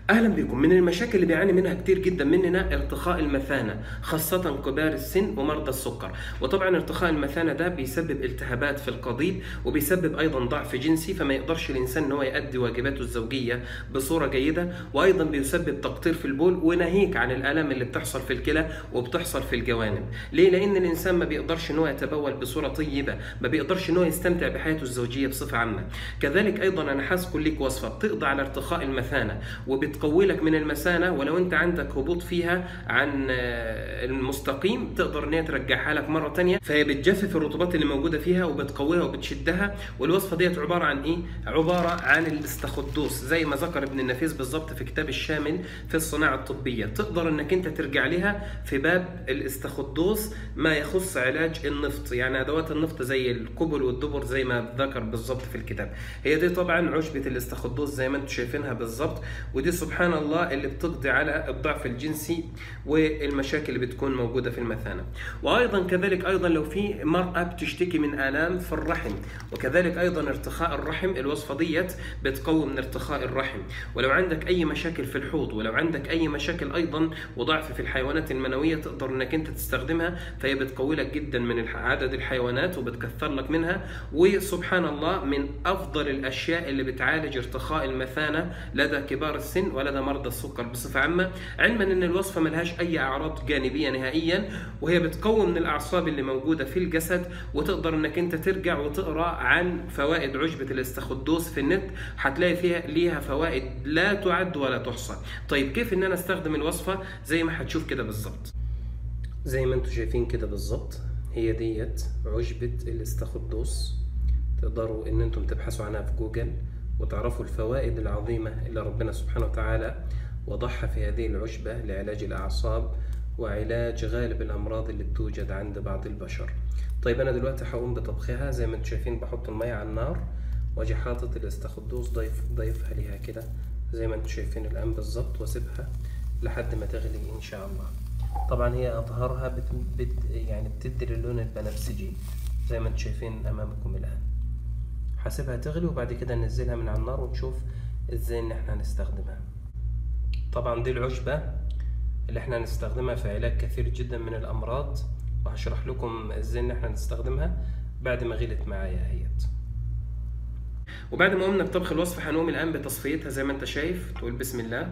اهلا بكم من المشاكل اللي بيعاني منها كتير جدا مننا ارتخاء المثانه خاصه كبار السن ومرضى السكر وطبعا ارتخاء المثانه ده بيسبب التهابات في القضيب وبيسبب ايضا ضعف جنسي فما يقدرش الانسان ان هو يؤدي واجباته الزوجيه بصوره جيده وايضا بيسبب تقطير في البول وناهيك عن الالام اللي بتحصل في الكلى وبتحصل في الجوانب ليه لان الانسان ما بيقدرش ان هو يتبول بصوره طيبه ما بيقدرش ان هو يستمتع بحياته الزوجيه بصفه عامه كذلك ايضا انا حاسكم ليك وصفه بتقضي على ارتخاء المثانه وبتقوي لك من المثانه ولو انت عندك هبوط فيها عن المستقيم تقدر ان هي ترجعها لك مره ثانيه فهي بتجفف الرطوبات اللي موجوده فيها وبتقويها وبتشدها والوصفه ديت عباره عن ايه عباره عن الاستخدوس زي ما ذكر ابن النفيس بالظبط في كتاب الشامل في الصناعه الطبيه تقدر انك انت ترجع لها في باب الاستخدوس ما يخص علاج النفط يعني ادوات النفط زي الكبل والدبر زي ما ذكر بالظبط في الكتاب هي دي طبعا عشبه الاستخدوس زي ما انتم شايفينها بالظبط ودي سبحان الله اللي بتقضي على الضعف الجنسي والمشاكل اللي بتكون موجوده في المثانه وايضا كذلك ايضا لو في مراه بتشتكي من الام في الرحم وكذلك ايضا ارتخاء الرحم الوصفه ديت بتقوي من ارتخاء الرحم ولو عندك اي مشاكل في الحوض ولو عندك اي مشاكل ايضا وضعف في الحيوانات المنويه تقدر انك انت تستخدمها فهي بتقوي لك جدا من عدد الحيوانات وبتكثر لك منها وسبحان الله من افضل الاشياء اللي بتعالج ارتخاء المثانه لدى كبار السن ولدى مرضى السكر بصفه عامه علما ان الوصفه ملهاش اي اعراض جانبيه نهائيا وهي بتقوي من الاعصاب اللي موجوده في الجسد وتقدر انك انت ترجع وتقرا عن فوائد عشبه الاستخدوس في النت هتلاقي فيها ليها فوائد لا تعد ولا تحصى طيب كيف ان انا استخدم الوصفه زي ما هتشوف كده بالظبط زي ما انتم شايفين كده بالظبط هي ديت عشبه الاستخدوس تقدروا ان انتم تبحثوا عنها في جوجل وتعرفوا الفوائد العظيمة اللي ربنا سبحانه وتعالى وضعها في هذه العشبة لعلاج الأعصاب وعلاج غالب الأمراض اللي بتوجد عند بعض البشر طيب أنا دلوقتي هقوم بطبخها زي ما انتم شايفين بحط المية على النار واجي حاطط الاستخدوس ضيف ضيفها ليها كده زي ما انتم شايفين الآن بالظبط واسيبها لحد ما تغلي إن شاء الله طبعا هي أطهارها بت... بت... يعني بتدي اللون البنفسجي زي ما انتم شايفين أمامكم الآن هسيبها تغلي وبعد كده ننزلها من على النار ونشوف ازاي ان احنا هنستخدمها طبعا دي العشبة اللي احنا هنستخدمها في علاج كثير جدا من الامراض وهشرح لكم ازاي ان احنا نستخدمها بعد ما غلت معايا اهيت وبعد ما قمنا بطبخ الوصفة هنقوم الآن بتصفيتها زي ما أنت شايف تقول بسم الله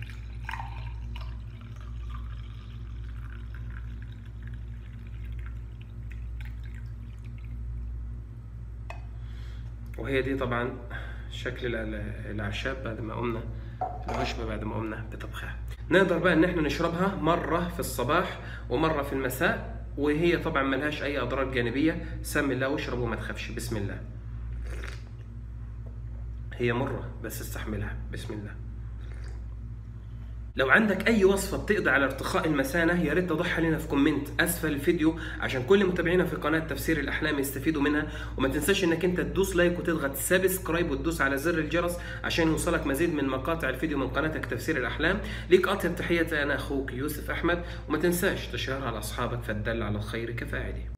وهي دي طبعا شكل الاعشاب بعد ما قمنا العشبه بعد ما قمنا بطبخها نقدر بقى ان احنا نشربها مره في الصباح ومره في المساء وهي طبعا ملهاش اي اضرار جانبيه سم الله واشرب وما تخافش بسم الله هي مره بس استحملها بسم الله لو عندك اي وصفه بتقضي على ارتخاء المثانه يا ريت تضعها لنا في كومنت اسفل الفيديو عشان كل متابعينا في قناه تفسير الاحلام يستفيدوا منها وما تنساش انك انت تدوس لايك وتضغط سبسكرايب وتدوس على زر الجرس عشان يوصلك مزيد من مقاطع الفيديو من قناتك تفسير الاحلام ليك اطيب تحياتي انا اخوك يوسف احمد وما تنساش تشيرها لاصحابك فالدل على الخير كفاعله